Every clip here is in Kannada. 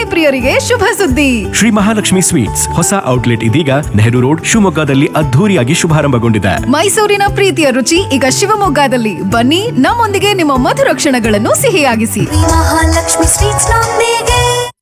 ಸಿಹಿ ಪ್ರಿಯರಿಗೆ ಶುಭ ಸುದ್ದಿ ಶ್ರೀ ಮಹಾಲಕ್ಷ್ಮಿ ಸ್ವೀಟ್ಸ್ ಹೊಸ ಔಟ್ಲೆಟ್ ಇದೀಗ ನೆಹರು ರೋಡ್ ಶಿವಮೊಗ್ಗದಲ್ಲಿ ಅದ್ಧೂರಿಯಾಗಿ ಶುಭಾರಂಭಗೊಂಡಿದೆ ಮೈಸೂರಿನ ಪ್ರೀತಿಯ ರುಚಿ ಈಗ ಶಿವಮೊಗ್ಗದಲ್ಲಿ ಬನ್ನಿ ನಮ್ಮೊಂದಿಗೆ ನಿಮ್ಮ ಮಧುರ ಕ್ಷಣಗಳನ್ನು ಸಿಹಿಯಾಗಿಸಿ ಮಹಾಲಕ್ಷ್ಮಿ ಸ್ವೀಟ್ಸ್ ನೊಂದಿಗೆ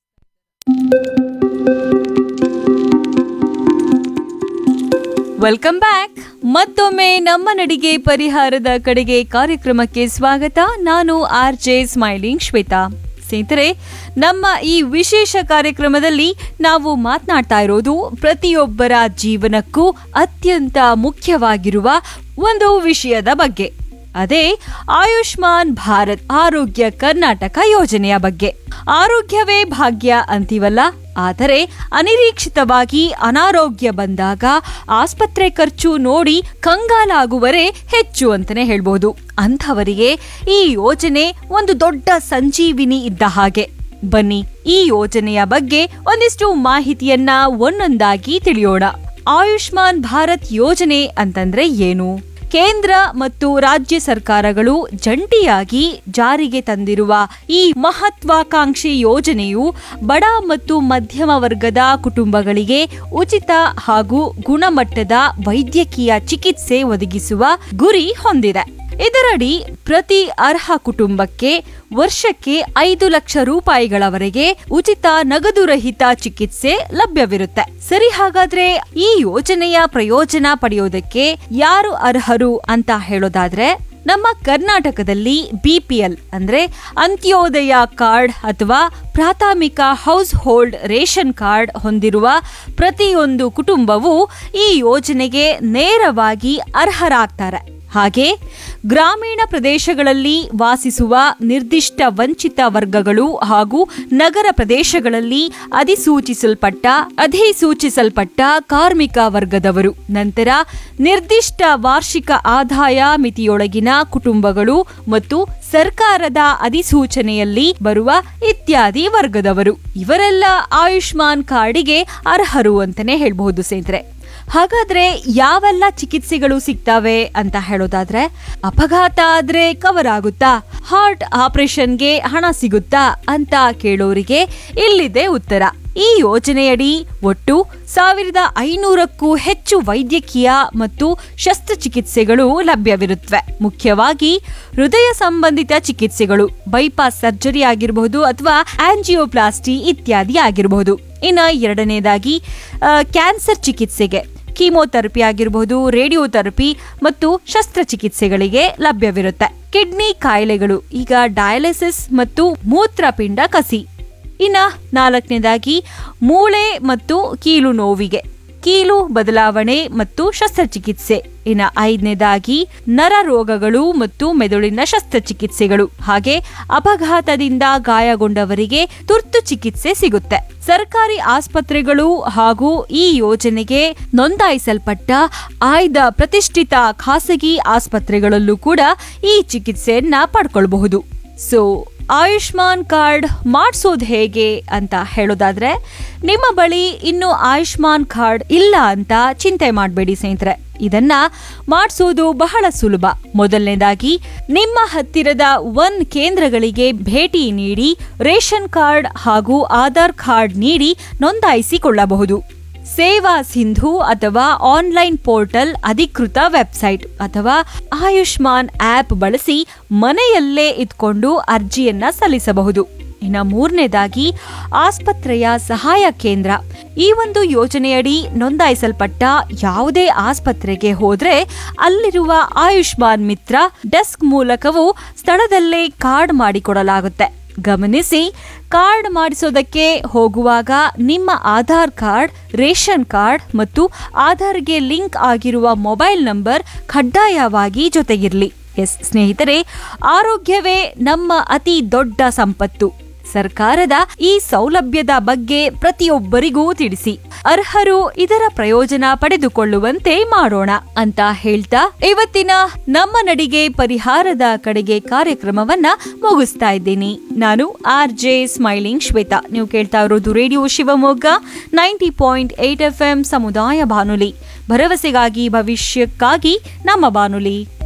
ವೆಲ್ಕಮ್ ಬ್ಯಾಕ್ ಮತ್ತೊಮ್ಮೆ ನಮ್ಮ ನಡಿಗೆ ಪರಿಹಾರದ ಕಡೆಗೆ ಕಾರ್ಯಕ್ರಮಕ್ಕೆ ಸ್ವಾಗತ ನಾನು ಆರ್ ಜೆ ಸ್ಮೈಲಿಂಗ್ ಶ್ವೇತಾ ಸ್ನೇಹಿತರೆ ನಮ್ಮ ಈ ವಿಶೇಷ ಕಾರ್ಯಕ್ರಮದಲ್ಲಿ ನಾವು ಮಾತನಾಡ್ತಾ ಇರೋದು ಪ್ರತಿಯೊಬ್ಬರ ಜೀವನಕ್ಕೂ ಅತ್ಯಂತ ಮುಖ್ಯವಾಗಿರುವ ಒಂದು ವಿಷಯದ ಬಗ್ಗೆ ಅದೇ ಆಯುಷ್ಮಾನ್ ಭಾರತ್ ಆರೋಗ್ಯ ಕರ್ನಾಟಕ ಯೋಜನೆಯ ಬಗ್ಗೆ ಆರೋಗ್ಯವೇ ಭಾಗ್ಯ ಅಂತೀವಲ್ಲ ಆದರೆ ಅನಿರೀಕ್ಷಿತವಾಗಿ ಅನಾರೋಗ್ಯ ಬಂದಾಗ ಆಸ್ಪತ್ರೆ ಖರ್ಚು ನೋಡಿ ಕಂಗಾಲಾಗುವರೇ ಹೆಚ್ಚು ಅಂತಾನೆ ಹೇಳ್ಬೋದು ಅಂಥವರಿಗೆ ಈ ಯೋಜನೆ ಒಂದು ದೊಡ್ಡ ಸಂಜೀವಿನಿ ಇದ್ದ ಹಾಗೆ ಬನ್ನಿ ಈ ಯೋಜನೆಯ ಬಗ್ಗೆ ಒಂದಿಷ್ಟು ಮಾಹಿತಿಯನ್ನ ಒಂದೊಂದಾಗಿ ತಿಳಿಯೋಣ ಆಯುಷ್ಮಾನ್ ಭಾರತ್ ಯೋಜನೆ ಅಂತಂದ್ರೆ ಏನು ಕೇಂದ್ರ ಮತ್ತು ರಾಜ್ಯ ಸರ್ಕಾರಗಳು ಜಂಟಿಯಾಗಿ ಜಾರಿಗೆ ತಂದಿರುವ ಈ ಮಹತ್ವಾಕಾಂಕ್ಷಿ ಯೋಜನೆಯು ಬಡ ಮತ್ತು ಮಧ್ಯಮ ವರ್ಗದ ಕುಟುಂಬಗಳಿಗೆ ಉಚಿತ ಹಾಗೂ ಗುಣಮಟ್ಟದ ವೈದ್ಯಕೀಯ ಚಿಕಿತ್ಸೆ ಒದಗಿಸುವ ಗುರಿ ಹೊಂದಿದೆ ಇದರಡಿ ಪ್ರತಿ ಅರ್ಹ ಕುಟುಂಬಕ್ಕೆ ವರ್ಷಕ್ಕೆ ಐದು ಲಕ್ಷ ರೂಪಾಯಿಗಳವರೆಗೆ ಉಚಿತ ನಗದು ರಹಿತ ಚಿಕಿತ್ಸೆ ಲಭ್ಯವಿರುತ್ತೆ ಸರಿ ಹಾಗಾದ್ರೆ ಈ ಯೋಜನೆಯ ಪ್ರಯೋಜನ ಪಡೆಯೋದಕ್ಕೆ ಯಾರು ಅರ್ಹರು ಅಂತ ಹೇಳೋದಾದ್ರೆ ನಮ್ಮ ಕರ್ನಾಟಕದಲ್ಲಿ ಬಿಪಿಎಲ್ ಅಂದ್ರೆ ಅಂತ್ಯೋದಯ ಕಾರ್ಡ್ ಅಥವಾ ಪ್ರಾಥಮಿಕ ಹೌಸ್ ಹೋಲ್ಡ್ ರೇಷನ್ ಕಾರ್ಡ್ ಹೊಂದಿರುವ ಪ್ರತಿಯೊಂದು ಕುಟುಂಬವು ಈ ಯೋಜನೆಗೆ ನೇರವಾಗಿ ಅರ್ಹರಾಗ್ತಾರೆ ಹಾಗೆ ಗ್ರಾಮೀಣ ಪ್ರದೇಶಗಳಲ್ಲಿ ವಾಸಿಸುವ ನಿರ್ದಿಷ್ಟ ವಂಚಿತ ವರ್ಗಗಳು ಹಾಗೂ ನಗರ ಪ್ರದೇಶಗಳಲ್ಲಿ ಅಧಿಸೂಚಿಸಲ್ಪಟ್ಟ ಅಧಿಸೂಚಿಸಲ್ಪಟ್ಟ ಕಾರ್ಮಿಕ ವರ್ಗದವರು ನಂತರ ನಿರ್ದಿಷ್ಟ ವಾರ್ಷಿಕ ಆದಾಯ ಮಿತಿಯೊಳಗಿನ ಕುಟುಂಬಗಳು ಮತ್ತು ಸರ್ಕಾರದ ಅಧಿಸೂಚನೆಯಲ್ಲಿ ಬರುವ ಇತ್ಯಾದಿ ವರ್ಗದವರು ಇವರೆಲ್ಲ ಆಯುಷ್ಮಾನ್ ಕಾರ್ಡಿಗೆ ಅರ್ಹರು ಅಂತಾನೆ ಹೇಳ್ಬಹುದು ಸ್ನೇಹಿತರೆ ಹಾಗಾದ್ರೆ ಯಾವೆಲ್ಲ ಚಿಕಿತ್ಸೆಗಳು ಸಿಗ್ತವೆ ಅಂತ ಹೇಳೋದಾದ್ರೆ ಅಪಘಾತ ಆದ್ರೆ ಕವರ್ ಆಗುತ್ತಾ ಹಾರ್ಟ್ ಆಪರೇಷನ್ಗೆ ಹಣ ಸಿಗುತ್ತಾ ಅಂತ ಕೇಳೋರಿಗೆ ಇಲ್ಲಿದೆ ಉತ್ತರ ಈ ಯೋಜನೆಯಡಿ ಒಟ್ಟು ಸಾವಿರದ ಐನೂರಕ್ಕೂ ಹೆಚ್ಚು ವೈದ್ಯಕೀಯ ಮತ್ತು ಶಸ್ತ್ರಚಿಕಿತ್ಸೆಗಳು ಲಭ್ಯವಿರುತ್ತವೆ ಮುಖ್ಯವಾಗಿ ಹೃದಯ ಸಂಬಂಧಿತ ಚಿಕಿತ್ಸೆಗಳು ಬೈಪಾಸ್ ಸರ್ಜರಿ ಆಗಿರಬಹುದು ಅಥವಾ ಆಂಜಿಯೋಪ್ಲಾಸ್ಟಿ ಇತ್ಯಾದಿ ಆಗಿರಬಹುದು ಇನ್ನು ಎರಡನೇದಾಗಿ ಆ, ಕ್ಯಾನ್ಸರ್ ಚಿಕಿತ್ಸೆಗೆ ಕೀಮೋಥೆರಪಿ ಆಗಿರಬಹುದು ರೇಡಿಯೋಥೆರಪಿ ಮತ್ತು ಶಸ್ತ್ರಚಿಕಿತ್ಸೆಗಳಿಗೆ ಲಭ್ಯವಿರುತ್ತೆ ಕಿಡ್ನಿ ಕಾಯಿಲೆಗಳು ಈಗ ಡಯಾಲಿಸಿಸ್ ಮತ್ತು ಮೂತ್ರಪಿಂಡ ಕಸಿ ಇನ್ನ ನಾಲ್ಕನೇದಾಗಿ ಮೂಳೆ ಮತ್ತು ಕೀಲು ನೋವಿಗೆ ಕೀಲು ಬದಲಾವಣೆ ಮತ್ತು ಶಸ್ತ್ರಚಿಕಿತ್ಸೆ ಇನ್ನ ಐದನೇದಾಗಿ ನರ ರೋಗಗಳು ಮತ್ತು ಮೆದುಳಿನ ಶಸ್ತ್ರಚಿಕಿತ್ಸೆಗಳು ಹಾಗೆ ಅಪಘಾತದಿಂದ ಗಾಯಗೊಂಡವರಿಗೆ ತುರ್ತು ಚಿಕಿತ್ಸೆ ಸಿಗುತ್ತೆ ಸರ್ಕಾರಿ ಆಸ್ಪತ್ರೆಗಳು ಹಾಗೂ ಈ ಯೋಜನೆಗೆ ನೋಂದಾಯಿಸಲ್ಪಟ್ಟ ಆಯ್ದ ಪ್ರತಿಷ್ಠಿತ ಖಾಸಗಿ ಆಸ್ಪತ್ರೆಗಳಲ್ಲೂ ಕೂಡ ಈ ಚಿಕಿತ್ಸೆಯನ್ನ ಪಡ್ಕೊಳ್ಬಹುದು ಸೊ ಆಯುಷ್ಮಾನ್ ಕಾರ್ಡ್ ಮಾಡಿಸೋದು ಹೇಗೆ ಅಂತ ಹೇಳೋದಾದ್ರೆ ನಿಮ್ಮ ಬಳಿ ಇನ್ನು ಆಯುಷ್ಮಾನ್ ಕಾರ್ಡ್ ಇಲ್ಲ ಅಂತ ಚಿಂತೆ ಮಾಡಬೇಡಿ ಸ್ನೇಹಿತರೆ ಇದನ್ನ ಮಾಡಿಸೋದು ಬಹಳ ಸುಲಭ ಮೊದಲನೇದಾಗಿ ನಿಮ್ಮ ಹತ್ತಿರದ ಒನ್ ಕೇಂದ್ರಗಳಿಗೆ ಭೇಟಿ ನೀಡಿ ರೇಷನ್ ಕಾರ್ಡ್ ಹಾಗೂ ಆಧಾರ್ ಕಾರ್ಡ್ ನೀಡಿ ನೋಂದಾಯಿಸಿಕೊಳ್ಳಬಹುದು ಸೇವಾ ಸಿಂಧು ಅಥವಾ ಆನ್ಲೈನ್ ಪೋರ್ಟಲ್ ಅಧಿಕೃತ ವೆಬ್ಸೈಟ್ ಅಥವಾ ಆಯುಷ್ಮಾನ್ ಆಪ್ ಬಳಸಿ ಮನೆಯಲ್ಲೇ ಇದ್ಕೊಂಡು ಅರ್ಜಿಯನ್ನ ಸಲ್ಲಿಸಬಹುದು ಇನ್ನ ಮೂರನೇದಾಗಿ ಆಸ್ಪತ್ರೆಯ ಸಹಾಯ ಕೇಂದ್ರ ಈ ಒಂದು ಯೋಜನೆಯಡಿ ನೋಂದಾಯಿಸಲ್ಪಟ್ಟ ಯಾವುದೇ ಆಸ್ಪತ್ರೆಗೆ ಹೋದ್ರೆ ಅಲ್ಲಿರುವ ಆಯುಷ್ಮಾನ್ ಮಿತ್ರ ಡೆಸ್ಕ್ ಮೂಲಕವೂ ಸ್ಥಳದಲ್ಲೇ ಕಾರ್ಡ್ ಮಾಡಿಕೊಡಲಾಗುತ್ತೆ ಗಮನಿಸಿ ಕಾರ್ಡ್ ಮಾಡಿಸೋದಕ್ಕೆ ಹೋಗುವಾಗ ನಿಮ್ಮ ಆಧಾರ್ ಕಾರ್ಡ್ ರೇಷನ್ ಕಾರ್ಡ್ ಮತ್ತು ಆಧಾರ್ಗೆ ಲಿಂಕ್ ಆಗಿರುವ ಮೊಬೈಲ್ ನಂಬರ್ ಕಡ್ಡಾಯವಾಗಿ ಜೊತೆಗಿರಲಿ ಎಸ್ ಸ್ನೇಹಿತರೆ ಆರೋಗ್ಯವೇ ನಮ್ಮ ಅತಿ ದೊಡ್ಡ ಸಂಪತ್ತು ಸರ್ಕಾರದ ಈ ಸೌಲಭ್ಯದ ಬಗ್ಗೆ ಪ್ರತಿಯೊಬ್ಬರಿಗೂ ತಿಳಿಸಿ ಅರ್ಹರು ಇದರ ಪ್ರಯೋಜನ ಪಡೆದುಕೊಳ್ಳುವಂತೆ ಮಾಡೋಣ ಅಂತ ಹೇಳ್ತಾ ಇವತ್ತಿನ ನಮ್ಮ ನಡಿಗೆ ಪರಿಹಾರದ ಕಡೆಗೆ ಕಾರ್ಯಕ್ರಮವನ್ನ ಮುಗಿಸ್ತಾ ಇದ್ದೀನಿ ನಾನು ಆರ್ ಜೆ ಸ್ಮೈಲಿಂಗ್ ಶ್ವೇತಾ ನೀವು ಕೇಳ್ತಾ ಇರೋದು radio Shivamogga ninety point eight F M ಸಮುದಾಯ ಬಾನುಲಿ ಭರವಸೆಗಾಗಿ ಭವಿಷ್ಯಕ್ಕಾಗಿ ನಮ್ಮ ಬಾನುಲಿ